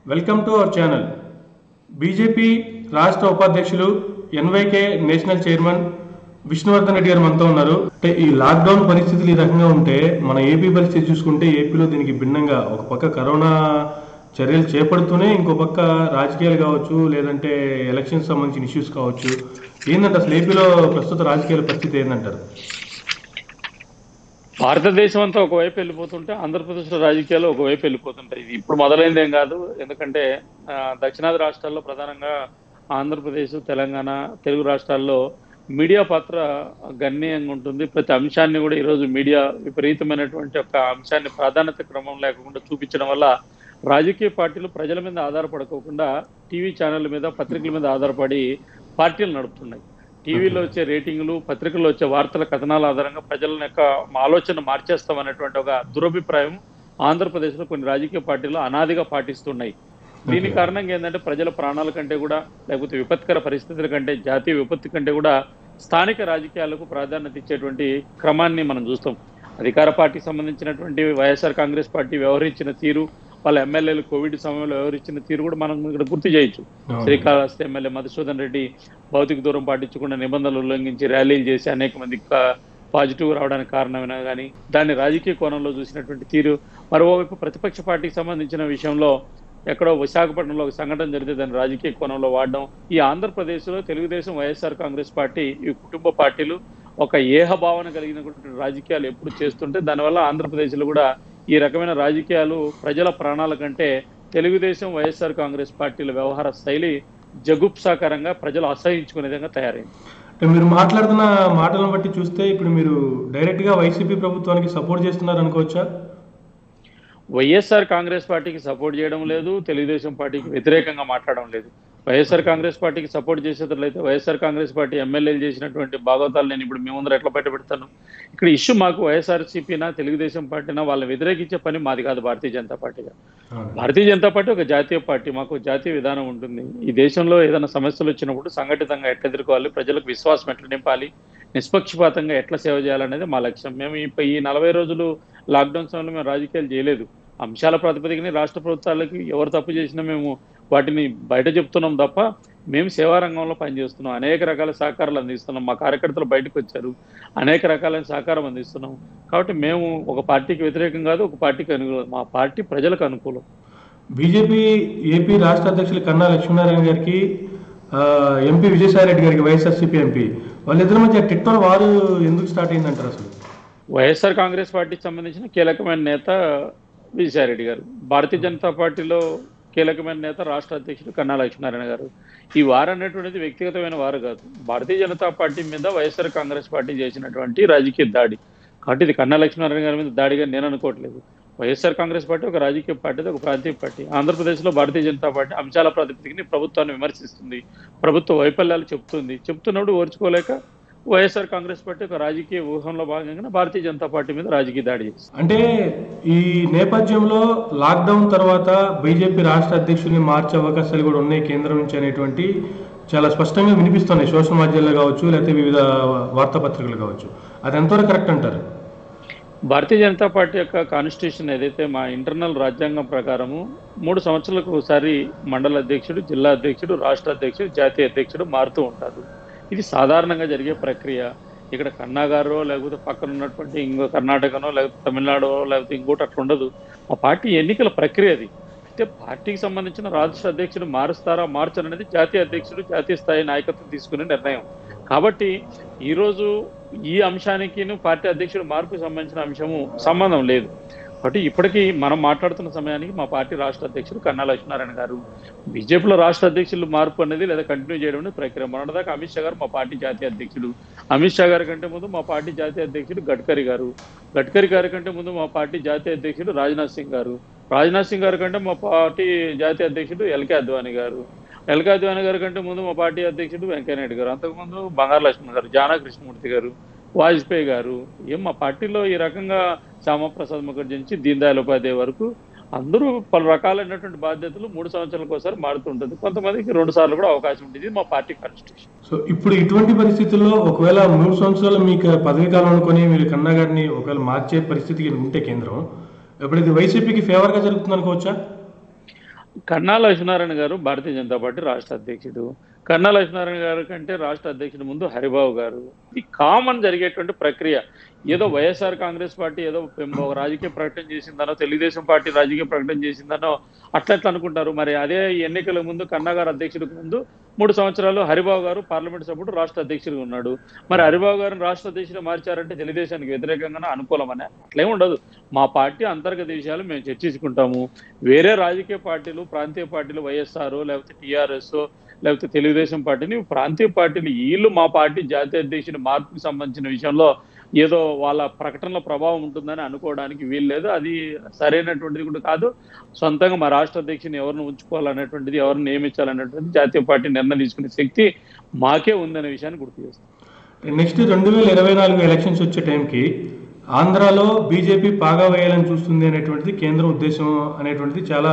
Welcome to our channel BJP రాష్ట్ర ఉపాధ్యక్షులు NYK national chairman Vishnuvardhan Reddy garu మనతో ఉన్నారు అంటే ఈ లాక్డౌన్ పరిస్థితులు ఈ రకంగా ఉంటే మన ఏపీ పరిస్థితి చూసుకుంటే ఏపీలో దీనికి భిన్నంగా ఒక పక్క కరోనా చర్యలు చేపడుతూనే ఇంకో పక్క రాజకీయాలు కావచ్చు లేదంటే ఎలక్షన్స్ సంబంధించిన ఇష్యూస్ కావచ్చు ఏంటంటే అసలు ఏపీలో ప్రస్తుత రాజకీయాల పరిస్థితి ఏంటంటారు భారతదేశం అంతా ఒకవైపు వెళ్ళిపోతుంటే ఆంధ్రప్రదేశ్లో రాజకీయాలు ఒకవైపు వెళ్ళిపోతుంటాయి ఇది ఇప్పుడు మొదలైంది ఏం కాదు ఎందుకంటే ఆ, దక్షిణాది రాష్ట్రాల్లో ప్రధానంగా ఆంధ్రప్రదేశ్ తెలంగాణ తెలుగు రాష్ట్రాల్లో మీడియా పాత్ర గణనీయంగా ఉంటుంది ప్రతి అంశాన్ని కూడా ఈరోజు మీడియా విపరీతమైనటువంటి ఒక అంశాన్ని ప్రాధాన్యత క్రమం లేకుండా చూపించడం వల్ల రాజకీయ పార్టీలు ప్రజల మీద ఆధారపడకోకుండా టీవీ ఛానళ్ళ మీద పత్రికల మీద ఆధారపడి పార్టీలు నడుపుతున్నాయి టీవీలో వచ్చే రేటింగ్లు పత్రికల్లో వచ్చే వార్తల కథనాల ఆధారంగా ప్రజల యొక్క ఆలోచన మార్చేస్తాం అనేటువంటి ఒక దురభిప్రాయం ఆంధ్రప్రదేశ్లో కొన్ని రాజకీయ పార్టీలు అనాదిగా పాటిస్తున్నాయి దీని కారణంగా ఏంటంటే ప్రజల ప్రాణాల కంటే కూడా లేకపోతే విపత్కర పరిస్థితుల కంటే జాతీయ విపత్తు కంటే కూడా స్థానిక రాజకీయాలకు ప్రాధాన్యత ఇచ్చేటువంటి క్రమాన్ని మనం చూస్తాం అధికార పార్టీకి సంబంధించినటువంటి వైఎస్ఆర్ కాంగ్రెస్ పార్టీ వ్యవహరించిన తీరు వాళ్ళ ఎమ్మెల్యేలు కోవిడ్ సమయంలో వ్యవహరించిన తీరు కూడా మనం ఇక్కడ గుర్తు చేయొచ్చు శ్రీకాళహస్తి ఎమ్మెల్యే మధుసూదన్ రెడ్డి భౌతిక దూరం పాటించకుండా నిబంధనలు ఉల్లంఘించి ర్యాలీలు చేసి అనేక మంది పాజిటివ్ రావడానికి కారణమైనా కానీ దాన్ని రాజకీయ కోణంలో చూసినటువంటి తీరు మరోవైపు ప్రతిపక్ష పార్టీకి సంబంధించిన విషయంలో ఎక్కడో విశాఖపట్నంలో ఒక సంఘటన జరిగితే దాన్ని రాజకీయ కోణంలో వాడడం ఈ ఆంధ్రప్రదేశ్లో తెలుగుదేశం వైఎస్ఆర్ కాంగ్రెస్ పార్టీ ఈ కుటుంబ పార్టీలు ఒక ఏహ భావన కలిగినటువంటి రాజకీయాలు ఎప్పుడు చేస్తుంటే దానివల్ల ఆంధ్రప్రదేశ్లో కూడా ఈ రకమైన రాజకీయాలు ప్రజల ప్రాణాల కంటే తెలుగుదేశం వైఎస్ఆర్ కాంగ్రెస్ పార్టీల వ్యవహార శైలి జగుప్సాకరంగా ప్రజలు అసహించుకునే విధంగా తయారైంది అంటే మీరు మాట్లాడుతున్న మాటలను బట్టి చూస్తే ఇప్పుడు మీరు డైరెక్ట్గా వైసీపీ ప్రభుత్వానికి సపోర్ట్ చేస్తున్నారు అనుకోవచ్చా వైఎస్ఆర్ కాంగ్రెస్ పార్టీకి సపోర్ట్ చేయడం లేదు తెలుగుదేశం పార్టీకి వ్యతిరేకంగా మాట్లాడడం లేదు వైఎస్ఆర్ కాంగ్రెస్ పార్టీకి సపోర్ట్ చేసేటట్లయితే వైఎస్ఆర్ కాంగ్రెస్ పార్టీ ఎమ్మెల్యేలు చేసినటువంటి భాగవతాలు నేను ఇప్పుడు మీ ముందర ఎట్లా బయట పెడతాను ఇక్కడ ఇష్యూ మాకు వైఎస్ఆర్సీపీనా తెలుగుదేశం పార్టీనా వాళ్ళని వ్యతిరేకించే పని మాది కాదు భారతీయ జనతా పార్టీగా భారతీయ జనతా పార్టీ ఒక జాతీయ పార్టీ మాకు జాతీయ విధానం ఉంటుంది ఈ దేశంలో ఏదైనా సమస్యలు వచ్చినప్పుడు సంఘటితంగా ఎట్లా ఎదుర్కోవాలి ప్రజలకు విశ్వాసం ఎట్లా నింపాలి నిష్పక్షపాతంగా ఎట్లా సేవ చేయాలనేది మా లక్ష్యం మేము ఈ- ఈ నలభై రోజులు లాక్డౌన్ సమయంలో మేము రాజకీయాలు చేయలేదు అంశాల ప్రాతిపదికన రాష్ట్ర ప్రభుత్వాలకి ఎవరు తప్పు చేసినా మేము వాటిని బయట చెప్తున్నాం తప్ప మేము సేవా రంగంలో పనిచేస్తున్నాం అనేక రకాల సహకారాలు అందిస్తున్నాం మా కార్యకర్తలు బయటకు వచ్చారు అనేక రకాలైన సహకారం అందిస్తున్నాం కాబట్టి మేము ఒక పార్టీకి వ్యతిరేకం కాదు ఒక పార్టీకి అనుకూలం మా పార్టీ ప్రజలకు అనుకూలం బీజేపీ ఏపీ రాష్ట్ర అధ్యక్షులు కన్నా లక్ష్మీనారాయణ గారికి ఆ, ఎంపీ విజయసాయి రెడ్డి గారికి వైఎస్ఆర్సీపీ ఎంపీ వాళ్ళిద్దరి మధ్య టిట్టర్ వారు ఎందుకు స్టార్ట్ అయిందంటారు అసలు వైఎస్ఆర్ కాంగ్రెస్ పార్టీకి సంబంధించిన కీలకమైన నేత విజయారెడ్డి గారు భారతీయ జనతా పార్టీలో కీలకమైన నేత రాష్ట్ర అధ్యక్షుడు కన్నా లక్ష్మీనారాయణ గారు ఈ వారు అనేటువంటిది వ్యక్తిగతమైన వారు కాదు భారతీయ జనతా పార్టీ మీద వైఎస్ఆర్ కాంగ్రెస్ పార్టీ చేసినటువంటి రాజకీయ దాడి కాబట్టి ఇది కన్నా లక్ష్మీనారాయణ గారి మీద దాడిగా నేను అనుకోవట్లేదు వైఎస్ఆర్ కాంగ్రెస్ పార్టీ ఒక రాజకీయ పార్టీ అది ఒక ప్రాంతీయ పార్టీ ఆంధ్రప్రదేశ్లో భారతీయ జనతా పార్టీ అంశాల ప్రాతిపదికని ప్రభుత్వాన్ని విమర్శిస్తుంది ప్రభుత్వ వైఫల్యాలు చెప్తుంది చెప్తున్నప్పుడు ఓర్చుకోలేక వైఎస్ఆర్ కాంగ్రెస్ పార్టీ ఒక రాజకీయ వ్యూహంలో భాగంగా భారతీయ జనతా పార్టీ మీద రాజకీయ దాడి చేస్తుంది అంటే ఈ నేపథ్యంలో లాక్డౌన్ తర్వాత బీజేపీ రాష్ట్ర అధ్యక్షుల్ని మార్చే అవకాశాలు కూడా ఉన్నాయి కేంద్రం నుంచి అనేటువంటి చాలా స్పష్టంగా వినిపిస్తున్నాయి సోషల్ మాధ్యమాల్లో కావచ్చు లేకపోతే వివిధ వార్తాపత్రికలు కావచ్చు అది ఎంతవరకు కరెక్ట్ అంటారు భారతీయ జనతా పార్టీ యొక్క కాన్స్టిట్యూషన్ ఏదైతే మా ఇంటర్నల్ రాజ్యాంగం ప్రకారము మూడు సంవత్సరాలకు ఒకసారి మండల అధ్యక్షుడు జిల్లా అధ్యక్షుడు రాష్ట్ర అధ్యక్షుడు జాతీయ అధ్యక్షుడు మారుతూ ఉంటారు ఇది సాధారణంగా జరిగే ప్రక్రియ ఇక్కడ కన్నా గారో లేకపోతే పక్కన ఉన్నటువంటి ఇంకో కర్ణాటకనో లేకపోతే తమిళనాడో లేకపోతే ఇంకోటి అట్లా ఉండదు మా పార్టీ ఎన్నికల ప్రక్రియ అది అయితే పార్టీకి సంబంధించిన రాష్ట్ర అధ్యక్షుడు మారుస్తారా మార్చరు అనేది జాతీయ అధ్యక్షుడు జాతీయ స్థాయి నాయకత్వం తీసుకునే నిర్ణయం కాబట్టి ఈరోజు ఈ అంశానికి పార్టీ అధ్యక్షుడు మార్పుకు సంబంధించిన అంశము సంబంధం లేదు కాబట్టి ఇప్పటికీ మనం మాట్లాడుతున్న సమయానికి మా పార్టీ రాష్ట్ర అధ్యక్షుడు కన్నా లక్ష్మీనారాయణ గారు బీజేపీలో రాష్ట్ర అధ్యక్షులు మార్పు అనేది లేదా కంటిన్యూ చేయడం అనేది ప్రక్రియ మొన్నటిదాకా అమిత్ షా గారు మా పార్టీ జాతీయ అధ్యక్షుడు అమిత్ షా గారి కంటే ముందు మా పార్టీ జాతీయ అధ్యక్షుడు గడ్కరీ గారు గడ్కరీ గారి కంటే ముందు మా పార్టీ జాతీయ అధ్యక్షుడు రాజ్నాథ్ సింగ్ గారు రాజ్నాథ్ సింగ్ గారి కంటే మా పార్టీ జాతీయ అధ్యక్షుడు ఎల్కే అద్వానీ గారు ఎల్కే అద్వానీ గారి కంటే ముందు మా పార్టీ అధ్యక్షుడు వెంకయ్యనాయుడు గారు అంతకుముందు బంగారు లక్ష్మణ్ గారు జానా కృష్ణమూర్తి గారు వాజ్పేయి గారు ఏం మా పార్టీలో ఈ రకంగా శ్యామప్రసాద్ ముఖర్జీ నుంచి దీన్ దయాళ్ ఉపాధ్యాయ వరకు అందరూ పలు రకాలైనటువంటి బాధ్యతలు మూడు సంవత్సరాలకు ఒకసారి మారుతుంటుంది కొంతమందికి రెండు సార్లు కూడా అవకాశం ఉంటుంది ఇది మా పార్టీ కాన్స్టిట్యూషన్ సో ఇప్పుడు ఇటువంటి పరిస్థితుల్లో ఒకవేళ మూడు సంవత్సరాలు మీకు పదవి కాలం అనుకొని మీరు కన్నా గారిని ఒకవేళ మార్చే పరిస్థితికి ఉంటే కేంద్రం ఇప్పుడు ఇది వైసీపీకి ఫేవర్గా జరుగుతుంది అనుకోవచ్చా కన్నా లక్ష్మీనారాయణ గారు భారతీయ జనతా పార్టీ రాష్ట్ర అధ్యక్షుడు కన్నా లక్ష్మీనారాయణ గారు కంటే రాష్ట్ర అధ్యక్షుడు ముందు హరిబాబు గారు ఇది కామన్ జరిగేటువంటి ప్రక్రియ ఏదో వైఎస్ఆర్ కాంగ్రెస్ పార్టీ ఏదో ఒక రాజకీయ ప్రకటన చేసిందనో తెలుగుదేశం పార్టీ రాజకీయ ప్రకటన చేసిందనో అట్లా ఎట్లా అనుకుంటారు మరి అదే ఎన్నికల ముందు కన్నా గారు అధ్యక్షుడికి ముందు మూడు సంవత్సరాలు హరిబాబు గారు పార్లమెంట్ సభ్యుడు రాష్ట్ర అధ్యక్షుడిగా ఉన్నాడు మరి హరిబాబు గారిని రాష్ట్ర అధ్యక్షుడు మార్చారంటే తెలుగుదేశానికి వ్యతిరేకంగానే అనుకూలమనే అట్లేం ఉండదు మా పార్టీ అంతర్గత విషయాలు మేము చర్చించుకుంటాము వేరే రాజకీయ పార్టీలు ప్రాంతీయ పార్టీలు వైఎస్ఆర్ లేకపోతే టీఆర్ఎస్ లేకపోతే తెలుగుదేశం పార్టీని ప్రాంతీయ పార్టీలు వీళ్ళు మా పార్టీ జాతీయ అధ్యక్షుడి మార్పుకి సంబంధించిన విషయంలో ఏదో వాళ్ళ ప్రకటనలో ప్రభావం ఉంటుందని అనుకోవడానికి వీలు లేదు అది సరైనటువంటిది కూడా కాదు సొంతంగా మా రాష్ట్ర అధ్యక్షుని ఎవరిని ఉంచుకోవాలనేటువంటిది ఎవరిని నియమించాలనేటువంటిది జాతీయ పార్టీ నిర్ణయం తీసుకునే శక్తి మాకే ఉందనే విషయాన్ని గుర్తు చేస్తాం నెక్స్ట్ రెండు వేల ఇరవై నాలుగు ఎలక్షన్స్ వచ్చే టైంకి ఆంధ్రాలో బీజేపీ పాగా వేయాలని చూస్తుంది అనేటువంటిది కేంద్రం ఉద్దేశం అనేటువంటిది చాలా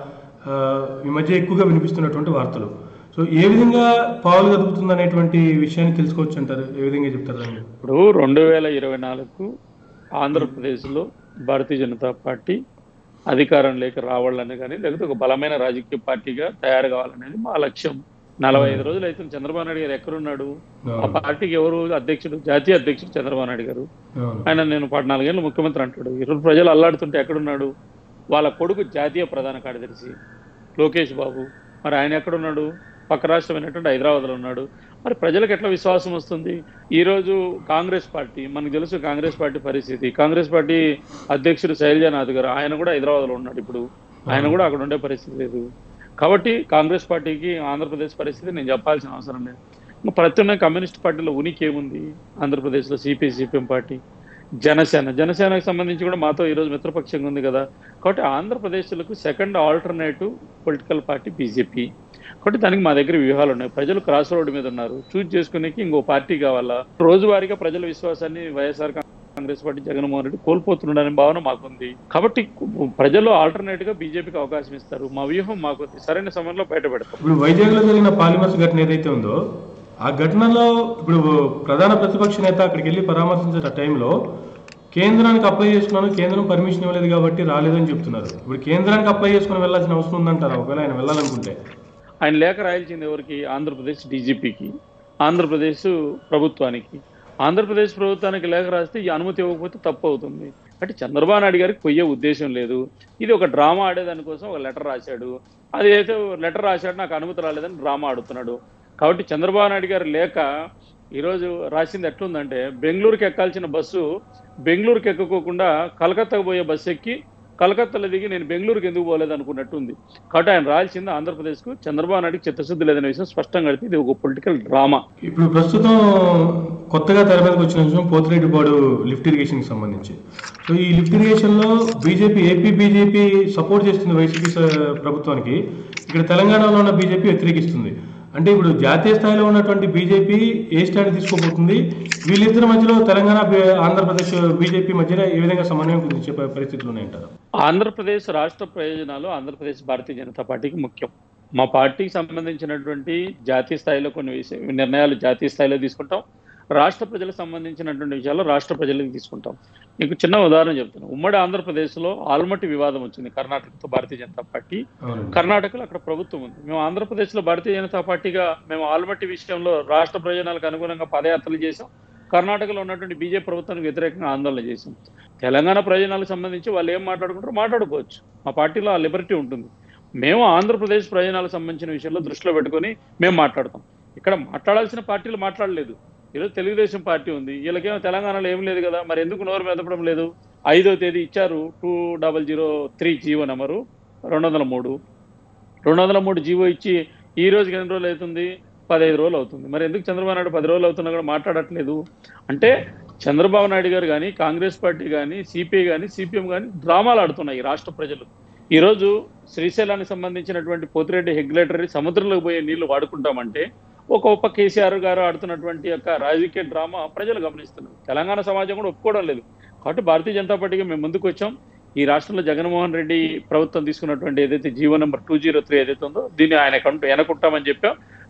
ఆ, ఈ మధ్య ఎక్కువగా వినిపిస్తున్నటువంటి వార్తలు సో ఏ విధంగా పావులు కదుపుతుంది అనేటువంటి విషయాన్ని తెలుసుకోవచ్చు అంటారు ఏ విధంగా చెప్తారు దాన్ని ఇప్పుడు రెండు వేల ఇరవై నాలుగు ఆంధ్రప్రదేశ్లో భారతీయ జనతా పార్టీ అధికారంలోకి రావాలని కానీ లేకపోతే ఒక బలమైన రాజకీయ పార్టీగా తయారు కావాలనేది మా లక్ష్యం నలభై ఐదు రోజులు అయితే చంద్రబాబు నాయుడు గారు ఎక్కడున్నాడు ఆ అవును, పార్టీకి ఎవరు అధ్యక్షుడు జాతీయ అధ్యక్షుడు చంద్రబాబు నాయుడు గారు అవును, ఆయన నేను పద్నాలుగేళ్ళు ముఖ్యమంత్రి అంటాడు ఈరోజు ప్రజలు అల్లాడుతుంటే ఎక్కడున్నాడు వాళ్ళ కొడుకు జాతీయ ప్రధాన కార్యదర్శి లోకేష్ బాబు మరి ఆయన ఎక్కడున్నాడు పక్క రాష్ట్రమైనటువంటి హైదరాబాద్లో ఉన్నాడు మరి ప్రజలకు ఎట్లా విశ్వాసం వస్తుంది ఈరోజు కాంగ్రెస్ పార్టీ మనకు తెలుసు కాంగ్రెస్ పార్టీ పరిస్థితి కాంగ్రెస్ పార్టీ అధ్యక్షుడు శైలజానాథ్ గారు ఆయన కూడా హైదరాబాద్లో ఉన్నాడు ఇప్పుడు ఆయన కూడా అక్కడ ఉండే పరిస్థితి లేదు కాబట్టి కాంగ్రెస్ పార్టీకి ఆంధ్రప్రదేశ్ పరిస్థితి నేను చెప్పాల్సిన అవసరం లేదు ఇంకా ప్రత్యామ్నాయ కమ్యూనిస్ట్ పార్టీలో ఉనికి ఏముంది ఆంధ్రప్రదేశ్లో సిపి సిపిఎం పార్టీ జనసేన జనసేనకు సంబంధించి కూడా మాతో ఈరోజు మిత్రపక్షంగా ఉంది కదా కాబట్టి ఆంధ్రప్రదేశ్లకు second alternative political party BJP కాబట్టి దానికి మా దగ్గర వ్యూహాలు ఉన్నాయి ప్రజలు క్రాస్ రోడ్ మీద ఉన్నారు చూజ్ చేసుకునేకి ఇంకో పార్టీ కావాలా రోజువారీగా ప్రజల విశ్వాసాన్ని YSR Congress party Jaganmohan Reddy కోల్పోతున్నాడనే భావన మాకుంది కాబట్టి ప్రజలు ఆల్టర్నేట్ గా బీజేపీకి అవకాశం ఇస్తారు మా వ్యూహం మాకుంది సరైన సమయంలో బయట పెడతాం ఇప్పుడు వైజాగ్లో జరిగిన పాలిమర్స్ ఘటన ఏదైతే ఉందో ఆ ఘటనలో ఇప్పుడు ప్రధాన ప్రతిపక్ష నేత అక్కడికి వెళ్ళి పరామర్శించిన టైంలో కేంద్రానికి అప్లై చేసుకున్నాను కేంద్రం పర్మిషన్ ఇవ్వలేదు కాబట్టి రాలేదని చెప్తున్నారు ఇప్పుడు కేంద్రానికి అప్లై చేసుకుని వెళ్ళాల్సిన అవసరం ఉందంటారా ఒకవేళ ఆయన వెళ్ళాలనుకుంటే ఆయన లేఖ రాయాల్సింది ఎవరికి ఆంధ్రప్రదేశ్ డీజీపీకి ఆంధ్రప్రదేశ్ ప్రభుత్వానికి ఆంధ్రప్రదేశ్ ప్రభుత్వానికి లేఖ రాస్తే ఈ అనుమతి ఇవ్వకపోతే తప్పు అవుతుంది అంటే చంద్రబాబు నాయుడు గారికి పోయే ఉద్దేశం లేదు ఇది ఒక డ్రామా ఆడేదానికోసం ఒక లెటర్ రాశాడు అది అయితే లెటర్ రాశాడు నాకు అనుమతి రాలేదని డ్రామా ఆడుతున్నాడు కాబట్టి చంద్రబాబు నాయుడు గారి లేఖ ఈరోజు రాసింది ఎట్లుందంటే బెంగళూరుకి ఎక్కాల్సిన బస్సు బెంగళూరుకి ఎక్కకోకుండా కలకత్తాకు పోయే బస్సు ఎక్కి కలకత్తాలో దిగి నేను బెంగళూరుకి ఎందుకు పోలేదు అనుకున్నట్టుంది కాబట్టి ఆయన రాల్సింది ఆంధ్రప్రదేశ్కు చంద్రబాబు నాయుడుకి చిత్తశుద్ధి లేదనే విషయం స్పష్టంగా కడితే ఇది ఒక పొలిటికల్ డ్రామా ఇప్పుడు ప్రస్తుతం కొత్తగా తెర మీదకి వచ్చిన విషయం పోతిరెడ్డిపాడు లిఫ్ట్ ఇరిగేషన్ కి సంబంధించి సో ఈ లిఫ్ట్ ఇరిగేషన్ లో బీజేపీ ఏపీ బీజేపీ సపోర్ట్ చేస్తుంది వైసీపీ స- ప్రభుత్వానికి ఇక్కడ తెలంగాణలో ఉన్న బీజేపీ వ్యతిరేకిస్తుంది అంటే ఇప్పుడు జాతీయ స్థాయిలో ఉన్నటువంటి బీజేపీ ఏ స్టాండ్ తీసుకోబోతుంది వీళ్ళిద్దరి మధ్యలో తెలంగాణ బీ- ఆంధ్రప్రదేశ్ బీజేపీ మధ్యన ఏ విధంగా సమన్వయం కుదిర్చే ప- పరిస్థితులు ఉన్నాయంటారు ఆంధ్రప్రదేశ్ రాష్ట్ర ప్రయోజనాలు ఆంధ్రప్రదేశ్ భారతీయ జనతా పార్టీకి ముఖ్యం మా పార్టీకి సంబంధించినటువంటి జాతీయ స్థాయిలో కొన్ని విషయ నిర్ణయాలు జాతీయ స్థాయిలో తీసుకుంటాం రాష్ట్ర ప్రజలకు సంబంధించినటువంటి విషయాలు రాష్ట్ర ప్రజలకు తీసుకుంటాం మీకు చిన్న ఉదాహరణ చెప్తాను ఉమ్మడి ఆంధ్రప్రదేశ్లో ఆల్మట్టి వివాదం వచ్చింది కర్ణాటకతో భారతీయ జనతా పార్టీ అవునండి కర్ణాటకలో అక్కడ ప్రభుత్వం ఉంది మేము ఆంధ్రప్రదేశ్లో భారతీయ జనతా పార్టీగా మేము ఆల్మట్టి విషయంలో రాష్ట్ర ప్రయోజనాలకు అనుగుణంగా పదయాత్రలు చేసాం కర్ణాటకలో ఉన్నటువంటి బీజేపీ ప్రభుత్వానికి వ్యతిరేకంగా ఆందోళన చేసాం తెలంగాణ ప్రయోజనాలకు సంబంధించి వాళ్ళు ఏం మాట్లాడుకుంటారో మాట్లాడుకోవచ్చు మా పార్టీలో ఆ లిబర్టీ ఉంటుంది మేము ఆంధ్రప్రదేశ్ ప్రయోజనాలకు సంబంధించిన విషయంలో దృష్టిలో పెట్టుకొని మేము మాట్లాడతాం ఇక్కడ మాట్లాడాల్సిన పార్టీలు మాట్లాడలేదు ఈరోజు తెలుగుదేశం పార్టీ ఉంది వీళ్ళకేమో తెలంగాణలో ఏం లేదు కదా మరి ఎందుకు నోరు మెదపడం లేదు ఐదో తేదీ ఇచ్చారు two double zero three GO number రెండు వందల మూడు రెండు వందల మూడు జీవో ఇచ్చి ఈ రోజుకి ఎన్ని రోజులు అవుతుంది పదహైదు రోజులు అవుతుంది మరి ఎందుకు చంద్రబాబు నాయుడు పది రోజులు అవుతున్నా కూడా మాట్లాడట్లేదు అంటే చంద్రబాబు నాయుడు గారు కానీ కాంగ్రెస్ పార్టీ కానీ సిపిఐ కానీ సిపిఎం కానీ డ్రామాలు ఆడుతున్నాయి ఈ రాష్ట్ర ప్రజలు ఈరోజు శ్రీశైలానికి సంబంధించినటువంటి పోతిరెడ్డి హెగ్యులేటరీ సముద్రంలోకి పోయే నీళ్లు వాడుకుంటామంటే ఒక ఉప కేసీఆర్ గారు ఆడుతున్నటువంటి యొక్క రాజకీయ డ్రామా ప్రజలు గమనిస్తున్నారు తెలంగాణ సమాజం కూడా ఒప్పుకోవడం లేదు కాబట్టి భారతీయ జనతా పార్టీకి మేము ముందుకు వచ్చాం ఈ రాష్ట్రంలో జగన్మోహన్ రెడ్డి ప్రభుత్వం తీసుకున్నటువంటి ఏదైతే GO number two zero three ఏదైతే ఉందో దీన్ని ఆయన కంటూ వెనకుంటామని చెప్పాం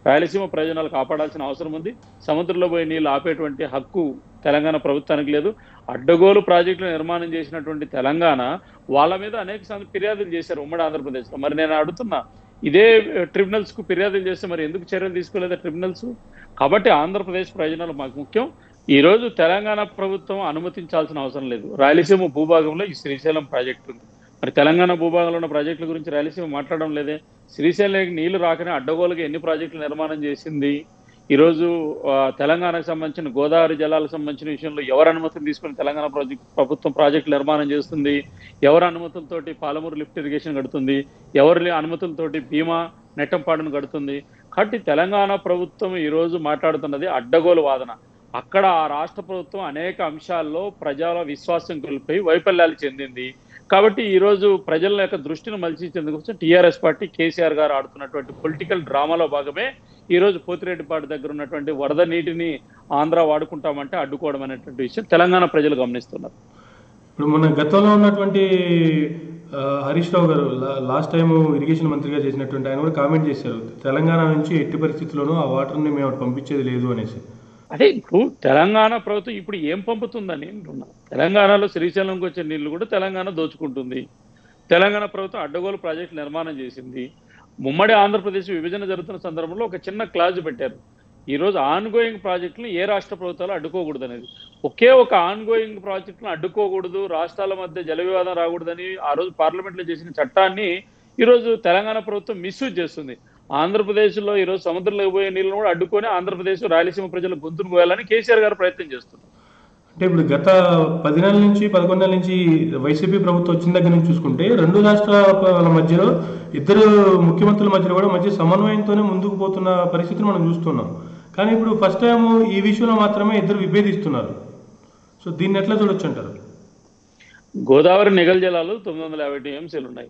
రాయలసీమ ప్రయోజనాలు కాపాడాల్సిన అవసరం ఉంది సముద్రంలో పోయి నీళ్ళు ఆపేటువంటి హక్కు తెలంగాణ ప్రభుత్వానికి లేదు అడ్డగోలు ప్రాజెక్టులు నిర్మాణం చేసినటువంటి తెలంగాణ వాళ్ళ మీద అనేక సార్లు ఫిర్యాదులు చేశారు ఉమ్మడి ఆంధ్రప్రదేశ్లో మరి నేను అడుగుతున్నా ఇదే ట్రిబ్యునల్స్ కు ఫిర్యాదులు చేస్తే మరి ఎందుకు చర్యలు తీసుకోలేదా ట్రిబ్యునల్స్ కాబట్టి ఆంధ్రప్రదేశ్ ప్రయోజనాలు మాకు ముఖ్యం ఈ రోజు తెలంగాణ ప్రభుత్వం అనుమతించాల్సిన అవసరం లేదు రాయలసీమ భూభాగంలో ఈ శ్రీశైలం ప్రాజెక్టు ఉంది మరి తెలంగాణ భూభాగంలో ఉన్న ప్రాజెక్టుల గురించి రాయలసీమ మాట్లాడడం లేదే శ్రీశైలం నీళ్లు రాకనే అడ్డగోలుగా ఎన్ని ప్రాజెక్టులు నిర్మాణం చేసింది ఈరోజు ఆ, తెలంగాణకు సంబంధించిన గోదావరి జలాలకు సంబంధించిన విషయంలో ఎవరు అనుమతులు తీసుకుని తెలంగాణ ప్రాజెక్ట్ ప్రభుత్వం ప్రాజెక్టులు నిర్మాణం చేస్తుంది ఎవరి అనుమతులతోటి పాలమూరు లిఫ్ట్ ఇరిగేషన్ కడుతుంది ఎవరి అనుమతులతోటి భీమా నెట్టంపాడును కడుతుంది కాబట్టి తెలంగాణ ప్రభుత్వం ఈరోజు మాట్లాడుతున్నది అడ్డగోలు వాదన అక్కడ ఆ రాష్ట్ర ప్రభుత్వం అనేక అంశాల్లో ప్రజల విశ్వాసం కోల్పోయి వైఫల్యాలు చెందింది కాబట్టి ఈ రోజు ప్రజల యొక్క దృష్టిని మలిచించేందుకోసం టీఆర్ఎస్ పార్టీ కేసీఆర్ గారు ఆడుతున్నటువంటి పొలిటికల్ డ్రామాలో భాగమే ఈ రోజు పోతిరెడ్డిపాటు దగ్గర ఉన్నటువంటి వరద నీటిని ఆంధ్ర వాడుకుంటామంటే అడ్డుకోవడం అనేటువంటి విషయం తెలంగాణ ప్రజలు గమనిస్తున్నారు ఇప్పుడు మన గతంలో ఉన్నటువంటి ఆ, హరీష్ రావు గారు లా- లాస్ట్ టైం ఇరిగేషన్ మంత్రిగా చేసినటువంటి ఆయన కూడా కామెంట్ చేశారు తెలంగాణ నుంచి ఎట్టి పరిస్థితుల్లోనూ ఆ వాటర్ని మేము అటు పంపించేది లేదు అనేసి అదే ఇప్పుడు తెలంగాణ ప్రభుత్వం ఇప్పుడు ఏం పంపుతుందని అంటున్నా తెలంగాణలో శ్రీశైలంకి వచ్చే నీళ్లు కూడా తెలంగాణ దోచుకుంటుంది తెలంగాణ ప్రభుత్వం అడ్డగోలు ప్రాజెక్టు నిర్మాణం చేసింది ముమ్మడి ఆంధ్రప్రదేశ్ విభజన జరుగుతున్న సందర్భంలో ఒక చిన్న క్లాజ్ పెట్టారు ఈ రోజు ఆన్ గోయింగ్ ప్రాజెక్టులు ఏ రాష్ట్ర ప్రభుత్వాలు అడ్డుకోకూడదు అనేది ఒకే ఒక ఆన్ గోయింగ్ ప్రాజెక్టులను అడ్డుకోకూడదు రాష్ట్రాల మధ్య జల వివాదం రాకూడదని ఆ రోజు పార్లమెంట్ లో చేసిన చట్టాన్ని ఈ రోజు తెలంగాణ ప్రభుత్వం మిస్యూజ్ చేస్తుంది ఆంధ్రప్రదేశ్ లో ఈ రోజు సముద్రంలోకి పోయే నీళ్ళను కూడా అడ్డుకొని ఆంధ్రప్రదేశ్ రాయలసీమ ప్రజలు గొంతును కోయాలని కేసీఆర్ గారు ప్రయత్నం చేస్తున్నారు అంటే ఇప్పుడు గత పది నెలల నుంచి పదకొండు నెలల నుంచి వైసీపీ ప్రభుత్వం వచ్చిన దగ్గర నుంచి చూసుకుంటే రెండు రాష్ట్రాల మధ్యలో ఇద్దరు ముఖ్యమంత్రుల మధ్యలో కూడా మంచి సమన్వయంతోనే ముందుకు పోతున్న పరిస్థితిని మనం చూస్తున్నాం కానీ ఇప్పుడు ఫస్ట్ టైం ఈ విషయంలో మాత్రమే ఇద్దరు విభేదిస్తున్నారు సో దీన్ని ఎట్లా చూడొచ్చు అంటారు గోదావరి నిగల్ జలాలు తొమ్మిది వందల యాభై టీఎంసీలు ఉన్నాయి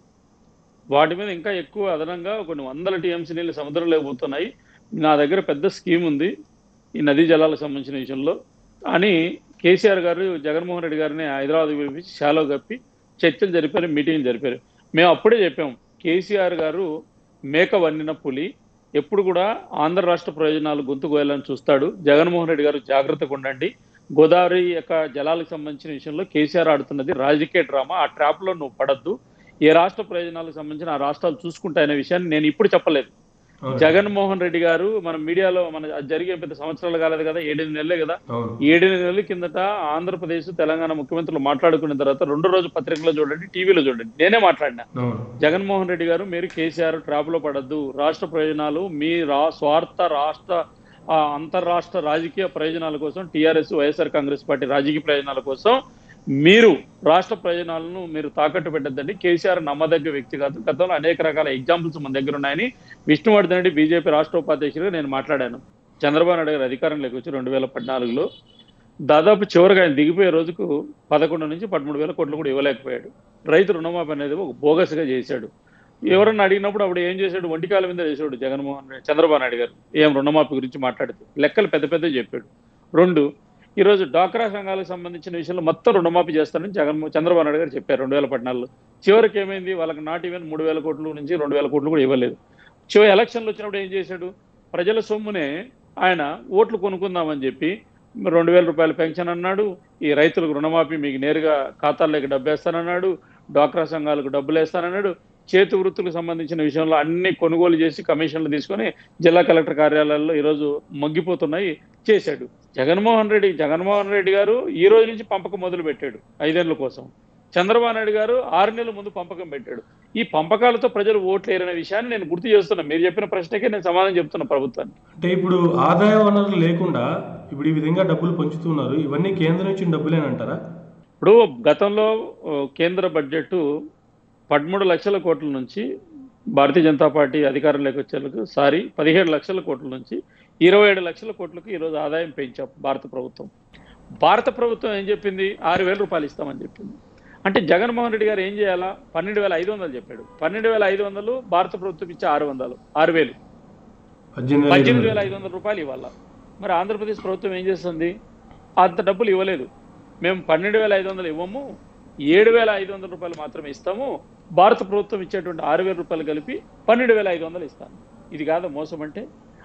వాటి మీద ఇంకా ఎక్కువ అదనంగా కొన్ని వందల టీఎంసీ నీళ్ళు సముద్రంలోకి పోతున్నాయి నా దగ్గర పెద్ద స్కీమ్ ఉంది ఈ నదీ జలాలకు సంబంధించిన విషయంలో అని కేసీఆర్ గారు జగన్మోహన్ రెడ్డి గారిని హైదరాబాద్ పిలిపించి షాలో కప్పి చర్చలు జరిపారు మీటింగ్ జరిపారు మేము అప్పుడే చెప్పాం కేసీఆర్ గారు మేక వన్నిన పులి ఎప్పుడు కూడా ఆంధ్ర రాష్ట్ర ప్రయోజనాలు గొంతు కోయాలని చూస్తాడు జగన్మోహన్ రెడ్డి గారు జాగ్రత్తగా ఉండండి గోదావరి యొక్క జలాలకు సంబంధించిన విషయంలో కేసీఆర్ ఆడుతున్నది రాజకీయ డ్రామా ఆ ట్రాప్ లో నువ్వు పడద్దు ఏ రాష్ట్ర ప్రయోజనాలకు సంబంధించిన ఆ రాష్ట్రాలు చూసుకుంటాయనే విషయాన్ని నేను ఇప్పుడు చెప్పలేదు అవును. జగన్మోహన్ రెడ్డి గారు మన మీడియాలో మన అది జరిగే పెద్ద సంవత్సరాలు కాలేదు కదా ఏడెనిమిది నెలలే కదా అవును ఏడెనిమిది నెలల కిందట ఆంధ్రప్రదేశ్ తెలంగాణ ముఖ్యమంత్రులు మాట్లాడుకున్న తర్వాత రెండు రోజు పత్రికలో చూడండి టీవీలో చూడండి నేనే మాట్లాడినా అవును జగన్మోహన్ రెడ్డి గారు మీరు కేసీఆర్ ట్రాప్ లో పడద్దు రాష్ట్ర ప్రయోజనాలు మీ రా స్వార్థ రాష్ట్ర ఆ, అంతర్రాష్ట్ర రాజకీయ ప్రయోజనాల కోసం టీఆర్ఎస్ వైఎస్ఆర్ కాంగ్రెస్ పార్టీ రాజకీయ ప్రయోజనాల కోసం మీరు రాష్ట్ర ప్రయోజనాలను మీరు తాకట్టు పెట్టద్దండి కేసీఆర్ నమ్మదగ్గ వ్యక్తి కాదు గతంలో అనేక రకాల ఎగ్జాంపుల్స్ మన దగ్గర ఉన్నాయని విష్ణువర్ధన్ రెడ్డి బీజేపీ రాష్ట్ర ఉపాధ్యక్షుడిగా నేను మాట్లాడాను చంద్రబాబు నాయుడు గారు అధికారంలోకి వచ్చి రెండు వేల పద్నాలుగులో దాదాపు చివరిగా ఆయన దిగిపోయే రోజుకు పదకొండు నుంచి పదమూడు వేల కోట్లు కూడా ఇవ్వలేకపోయాడు రైతు రుణమాఫీ అనేది ఒక బోగస్గా చేశాడు ఎవరన్నా అడిగినప్పుడు అప్పుడు ఏం చేశాడు ఒంటికాల మీద చేశాడు జగన్మోహన్ రెడ్డి చంద్రబాబు నాయుడు గారు ఏం రుణమాఫీ గురించి మాట్లాడుతూ లెక్కలు పెద్ద పెద్ద చెప్పాడు రెండు ఈరోజు డాక్రా సంఘాలకు సంబంధించిన విషయంలో మొత్తం రుణమాఫీ చేస్తానని జగన్ చంద్రబాబు నాయుడు గారు చెప్పారు రెండు వేల పద్నాలుగులో చివరికి ఏమైంది వాళ్ళకి నాట్ ఈవెన్ మూడు వేల కోట్ల నుంచి రెండు వేల కోట్లు కూడా ఇవ్వలేదు చివరి ఎలక్షన్లు వచ్చినప్పుడు ఏం చేశాడు ప్రజల సొమ్మునే ఆయన ఓట్లు కొనుక్కుందామని చెప్పి రెండు వేల రూపాయల పెన్షన్ అన్నాడు ఈ రైతులకు రుణమాఫీ మీకు నేరుగా ఖాతాల్లోకి డబ్బు వేస్తానన్నాడు డ్వాక్రా సంఘాలకు డబ్బులు వేస్తానన్నాడు చేతి వృత్తులకు సంబంధించిన విషయంలో అన్ని కొనుగోలు చేసి కమిషన్లు తీసుకొని జిల్లా కలెక్టర్ కార్యాలయాల్లో ఈరోజు మగ్గిపోతున్నాయి చేశాడు జగన్మోహన్ రెడ్డి జగన్మోహన్ రెడ్డి గారు ఈ రోజు నుంచి పంపకం మొదలు పెట్టాడు ఐదేళ్ల కోసం చంద్రబాబు నాయుడు గారు ఆరు నెలల ముందు పంపకం పెట్టాడు ఈ పంపకాలతో ప్రజలు ఓట్లు వేరనే విషయాన్ని నేను గుర్తు చేస్తున్నా మీరు చెప్పిన ప్రశ్నకే నేను సమాధానం చెప్తున్నా ప్రభుత్వానికి అంటే ఇప్పుడు ఆదాయ వనరులు లేకుండా ఇప్పుడు ఈ విధంగా డబ్బులు పంచుతున్నారు ఇవన్నీ కేంద్రం ఇచ్చిన డబ్బులేనంటారా ఇప్పుడు గతంలో ఓ, కేంద్ర బడ్జెట్ పదమూడు లక్షల కోట్ల నుంచి భారతీయ జనతా పార్టీ అధికారంలోకి వచ్చేందుకు సారీ పదిహేడు లక్షల కోట్ల నుంచి ఇరవై ఏడు లక్షల కోట్లకు ఈరోజు ఆదాయం పెంచాం భారత ప్రభుత్వం భారత ప్రభుత్వం ఏం చెప్పింది ఆరు వేల రూపాయలు ఇస్తామని చెప్పింది అంటే జగన్మోహన్ రెడ్డి గారు ఏం చేయాలా పన్నెండు వేల ఐదు వందలు చెప్పాడు పన్నెండు వేల ఐదు వందలు భారత ప్రభుత్వం ఇచ్చే ఆరు వందలు ఆరు వేలు పద్దెనిమిది వేల ఐదు పద్దెనిమిది వందలు. వేల ఐదు వందల రూపాయలు ఇవ్వాల మరి ఆంధ్రప్రదేశ్ ప్రభుత్వం ఏం చేస్తుంది అంత డబ్బులు ఇవ్వలేదు మేము పన్నెండు వేల ఐదు వందలు ఇవ్వము ఏడు వేల ఐదు వందల రూపాయలు మాత్రమే ఇస్తాము భారత ప్రభుత్వం ఇచ్చేటువంటి ఆరు వేల రూపాయలు కలిపి పన్నెండు వేల ఐదు వందలు ఇస్తాను ఇది కాదు మోసం అంటే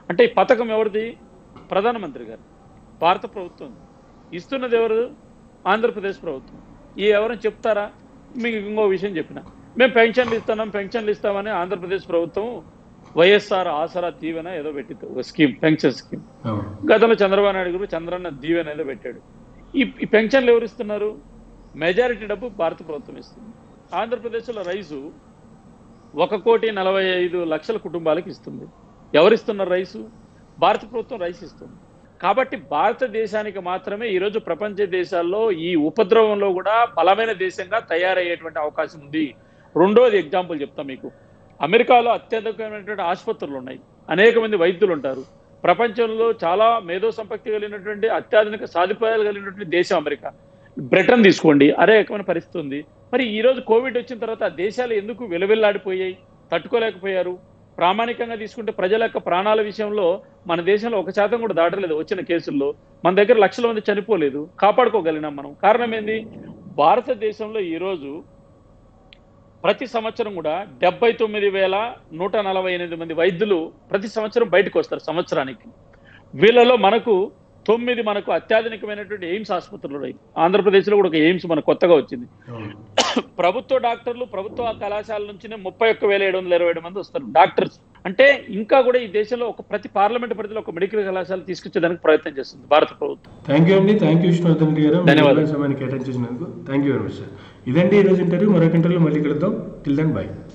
అంటే ఈ పథకం ఎవరిది ప్రధానమంత్రి గారు భారత ప్రభుత్వం ఇస్తున్నది ఎవరు ఆంధ్రప్రదేశ్ ప్రభుత్వం ఈ ఎవరైనా చెప్తారా మీకు ఇంకో విషయం చెప్పిన మేము పెన్షన్లు ఇస్తున్నాం పెన్షన్లు ఇస్తామని ఆంధ్రప్రదేశ్ ప్రభుత్వం వైఎస్ఆర్ ఆసరా దీవెన ఏదో పెట్టింది ఒక స్కీమ్ పెన్షన్ స్కీమ్ అవును గతంలో చంద్రబాబు నాయుడు గారు చంద్రన్న దీవెన ఏదో పెట్టాడు ఈ ఈ పెన్షన్లు ఎవరు ఇస్తున్నారు మెజారిటీ డబ్బు భారత ప్రభుత్వం ఇస్తుంది ఆంధ్రప్రదేశ్లో రైసు ఒక కోటి నలభై ఐదు లక్షల కుటుంబాలకు ఇస్తుంది ఎవరిస్తున్నారు రైసు భారత ప్రభుత్వం రైస్ ఇస్తుంది కాబట్టి భారతదేశానికి మాత్రమే ఈరోజు ప్రపంచ దేశాల్లో ఈ ఉపద్రవంలో కూడా బలమైన దేశంగా తయారయ్యేటువంటి అవకాశం ఉంది రెండోది ఎగ్జాంపుల్ చెప్తా మీకు అమెరికాలో అత్యధికమైనటువంటి ఆసుపత్రులు ఉన్నాయి అనేక మంది వైద్యులు ఉంటారు ప్రపంచంలో చాలా మేధో సంపత్తి కలిగినటువంటి అత్యాధునిక సదుపాయాలు కలిగినటువంటి దేశం అమెరికా బ్రిటన్ తీసుకోండి అరే రకమైన పరిస్థితి ఉంది మరి ఈ రోజు కోవిడ్ వచ్చిన తర్వాత ఆ దేశాలు ఎందుకు వెలువెల్లాడిపోయాయి తట్టుకోలేకపోయారు ప్రామాణికంగా తీసుకుంటే ప్రజల యొక్క ప్రాణాల విషయంలో మన దేశంలో ఒక శాతం కూడా దాటలేదు వచ్చిన కేసుల్లో మన దగ్గర లక్షల మంది చనిపోలేదు కాపాడుకోగలిగినాం మనం కారణం ఏంది భారతదేశంలో ఈరోజు ప్రతి సంవత్సరం కూడా డెబ్బై తొమ్మిది వేల నూట నలభై ఎనిమిది మంది వైద్యులు ప్రతి సంవత్సరం బయటకు వస్తారు సంవత్సరానికి వీళ్ళలో మనకు తొమ్మిది మనకు అత్యాధునికమైనటువంటి ఎయిమ్స్ ఆసుపత్రులు ఉన్నాయి ఆంధ్రప్రదేశ్లో కూడా ఒక ఎయిమ్స్ మనకు కొత్తగా వచ్చింది అవును ప్రభుత్వ డాక్టర్లు ప్రభుత్వ కళాశాల నుంచినే ముప్పై ఒక్క వేల ఏడు వందల ఇరవై ఏడు మంది వస్తారు డాక్టర్స్ అంటే ఇంకా కూడా ఈ దేశంలో ఒక ప్రతి పార్లమెంట్ పరిధిలో ఒక మెడికల్ కళాశాల తీసుకొచ్చేదానికి ప్రయత్నం చేస్తుంది భారత ప్రభుత్వం థ్యాంక్ యూ అండి థ్యాంక్ యూ విష్ణువర్ధన్ రెడ్డి గారు మీ ధన్యవాదాలు. విలువైన సమయాన్ని కేటాయించినందుకు thank you very much sir ఇదండి ఈ రోజు ఇంటర్వ్యూ మరొక ఇంటర్వ్యూ మళ్ళీ కలుద్దాం టిల్ దెన్ బై